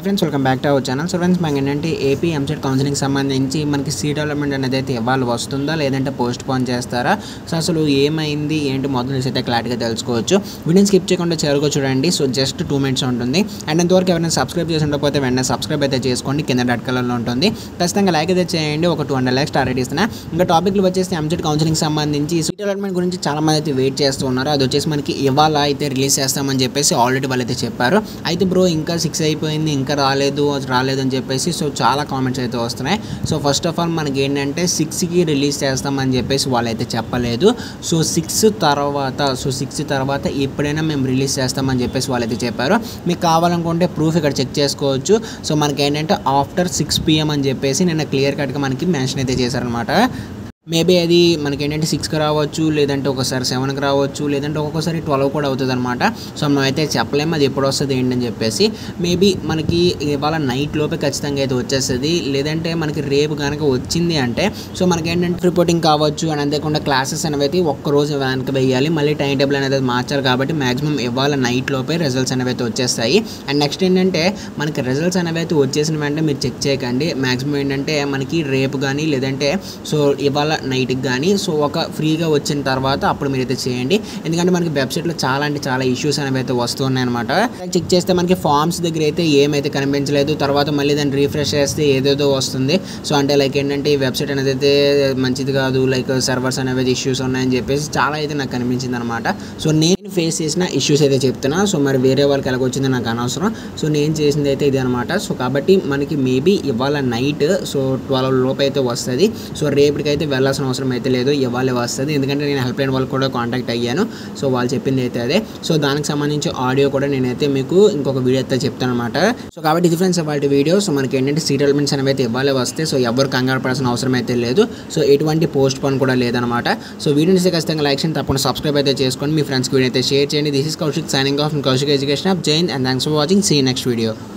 friends welcome back to our channel so friends మనకి ఏంటంటే AP EAMCET counselling సంబంధించి మనకి సీట్ డెవలప్మెంట్ అనేది అయితే ఇవ్వాలి వస్తుందా లేదంటే పోస్ట్ పోన్ చేస్తారా సో అసలు ఏమైంది ఏంటి మొదలు నుంచి అయితే క్లారిటీగా తెలుసుకోవచ్చు వీడియోని స్కిప్ చేయకుండా చేరుకో చూడండి సో జస్ట్ టూ మినిట్స్ ఉంటుంది అండ్ అంతవరకు ఎవరైనా సబ్స్క్రైబ్ చేసి ఉండకపోతే వెంటనే సబ్స్క్రైబ్ అయితే చేసుకోండి కింద రెడ్ కలర్లో ఉంటుంది ఖచ్చితంగా లైక్ అయితే చేయండి ఒక టూ హండ్రెడ్ లైక్స్ టార్గెట్ ఇస్తున్నా ఇంకా టాపిక్లు వచ్చేసి ఎంసెట్ కౌన్సిలింగ్ సంబంధించి సీట్ డెవలప్మెంట్ గురించి చాలా మంది అయితే వెయిట్ చేస్తూ ఉన్నారు అది వచ్చేసి మనకి ఇవాళ అయితే రిలీజ్ చేస్తామని చెప్పేసి ఆల్రెడీ వాళ్ళు అయితే చెప్పారు అయితే బ్రో ఇంకా సిక్స్ అయిపోయింది ఇంకా రాలేదు రాలేదు అని చెప్పేసి సో చాలా కామెంట్స్ అయితే వస్తున్నాయి సో ఫస్ట్ ఆఫ్ ఆల్ మనకి ఏంటంటే సిక్స్కి రిలీజ్ చేస్తామని చెప్పేసి వాళ్ళైతే చెప్పలేదు సో సిక్స్ తర్వాత సో సిక్స్ తర్వాత ఎప్పుడైనా మేము రిలీజ్ చేస్తామని చెప్పేసి వాళ్ళైతే చెప్పారు మీకు కావాలనుకుంటే ప్రూఫ్ ఇక్కడ చెక్ చేసుకోవచ్చు సో మనకి ఏంటంటే ఆఫ్టర్ సిక్స్ పిఎం అని చెప్పేసి నిన్న క్లియర్ కట్గా మనకి మెన్షన్ అయితే చేశారనమాట మేబీ అది మనకి ఏంటంటే సిక్స్కి రావచ్చు లేదంటే ఒకసారి సెవెన్కి రావచ్చు లేదంటే ఒక్కొక్కసారి ట్వెల్వ్ కూడా అవుతుంది అనమాట సో మనం అయితే చెప్పలేము అది ఎప్పుడు వస్తుంది ఏంటని చెప్పేసి మేబీ మనకి ఇవాళ నైట్ లోపే ఖచ్చితంగా అయితే వచ్చేస్తుంది లేదంటే మనకి రేపు కనుక వచ్చింది అంటే సో మనకి ఏంటంటే రిపోర్టింగ్ కావచ్చు అని అంతేకాకుండా క్లాసెస్ అనేవి అయితే ఒక్కరోజు వెనక్కి వేయాలి మళ్ళీ టైం టేబుల్ అనేది మార్చాలి కాబట్టి మాక్సిమం ఇవాళ నైట్ లోపే రిజల్ట్స్ అనేవి అయితే వచ్చేస్తాయి అండ్ నెక్స్ట్ ఏంటంటే మనకి రిజల్ట్స్ అనేవి అయితే వచ్చేసిన వెంటనే మీరు చెక్ చేయకండి మాక్సిమం ఏంటంటే మనకి రేపు కానీ లేదంటే సో ఇవాళ నైట్కి కానీ సో ఒక ఫ్రీగా వచ్చిన తర్వాత అప్పుడు మీరు అయితే చేయండి ఎందుకంటే మనకి వెబ్సైట్లో చాలా అంటే చాలా ఇష్యూస్ అనేవి అయితే వస్తున్నాయి అనమాట చెక్ చేస్తే మనకి ఫామ్స్ దగ్గర అయితే ఏమైతే కనిపించలేదు తర్వాత మళ్ళీ దాన్ని రీఫ్రెష్ చేస్తే ఏదేదో వస్తుంది సో అంటే లైక్ ఏంటంటే ఈ వెబ్సైట్ అనేది అయితే మంచిది కాదు లైక్ సర్వర్స్ అనేవి ఇష్యూస్ ఉన్నాయని చెప్పేసి చాలా అయితే నాకు కనిపించింది అనమాట సో నేను ఫేస్ చేసిన ఇష్యూస్ అయితే చెప్తున్నా సో మరి వేరే వాళ్ళకి ఎలాగొచ్చిందో నాకు అనవసరం సో నేను చేసింది అయితే ఇది అనమాట సో కాబట్టి మనకి మేబీ ఇవాళ నైట్ సో ట్వెల్వ్ లోపు అయితే వస్తుంది సో రేపటికైతే వెళ్ళాల్సిన అవసరం అయితే లేదు ఇవాళ వస్తుంది ఎందుకంటే నేను హెల్ప్ లైన్ వాళ్ళు కూడా కాంటాక్ట్ అయ్యాను సో వాళ్ళు చెప్పింది అయితే అదే సో దానికి సంబంధించి ఆడియో కూడా నేనైతే మీకు ఇంకొక వీడియో అయితే చెప్తాను అనమాట సో కాబట్టి ఇది ఫ్రెండ్స్ వాటి వీడియో సో మనకి ఏంటంటే సీరియల్మెంట్స్ అనేవి అయితే ఇవ్వాలి వస్తే సో ఎవరు కంగారు పడాల్సిన అవసరం అయితే లేదు సో ఎటువంటి పోస్ట్ పోన్ కూడా లేదనమాట సో వీడియోని అయితే ఖచ్చితంగా లైక్ చేయండి తప్పకుండా సబ్స్క్రైబ్ అయితే చేసుకోండి మీ ఫ్రెండ్స్కి వీడియో అయితే షేర్ చేయండి this is Kaushik signing off Kaushik education of Jain and thanks for watching see next video